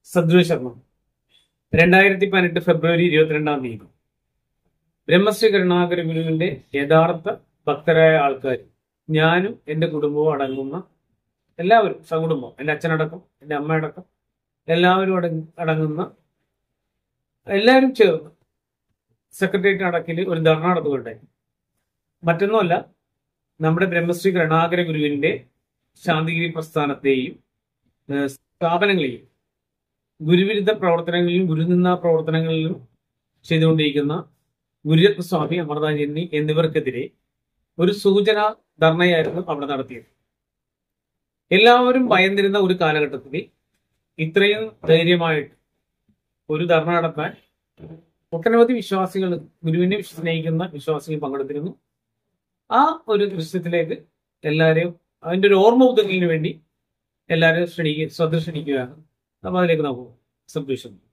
സദ്രു ശർമ്മ രണ്ടായിരത്തി പതിനെട്ട് ഫെബ്രുവരി ഇരുപത്തിരണ്ടാം തീയതി ബ്രഹ്മശ്രീ കരുണാകര ഗുരുവിന്റെ യഥാർത്ഥ ഭക്തരായ ആൾക്കാർ ഞാനും എൻ്റെ കുടുംബവും അടങ്ങുന്ന എല്ലാവരും സകുടുംബം എൻ്റെ അച്ഛനടക്കം എൻ്റെ അമ്മയടക്കം എല്ലാവരും അടങ്ങ അടങ്ങുന്ന എല്ലാവരും ചേർന്ന് സെക്രട്ടേറിയറ്റ് അടക്കിൽ ഒരു ധർണ നടത്തുകയുണ്ടായി മറ്റൊന്നുമല്ല നമ്മുടെ ബ്രഹ്മശ്രീ കരുണാകര ഗുരുവിന്റെ ശാന്തിഗിരി പ്രസ്ഥാനത്തെയും ഏഹ് സ്ഥാപനങ്ങളെയും ഗുരുവിരുദ്ധ പ്രവർത്തനങ്ങളിലും ഗുരുനിന്ദ പ്രവർത്തനങ്ങളിലും ചെയ്തുകൊണ്ടിരിക്കുന്ന ഗുരുരത്ന സ്വാമി അമൃതാചാര്യനി എന്നിവർക്കെതിരെ ഒരു സൂചന ധർണയായിരുന്നു അവിടെ നടത്തിയത് എല്ലാവരും ഭയന്നിരുന്ന ഒരു കാലഘട്ടത്തിൽ ഇത്രയും ധൈര്യമായിട്ട് ഒരു ധർണ നടത്താൻ ഒട്ടനവധി വിശ്വാസികൾ ഗുരുവിനെ സ്നേഹിക്കുന്ന വിശ്വാസികൾ പങ്കെടുത്തിരുന്നു ആ ഒരു ദൃശ്യത്തിലേക്ക് എല്ലാവരെയും അതിന്റെ ഒരു ഓർമ്മ പുതുക്കലിന് വേണ്ടി എല്ലാവരും ക്ഷണിക്കുക ശ്രദ്ധ ക്ഷണിക്കുകയാണ് അപ്പൊ അതിലേക്ക് നോക്കൂ സംതൃഷം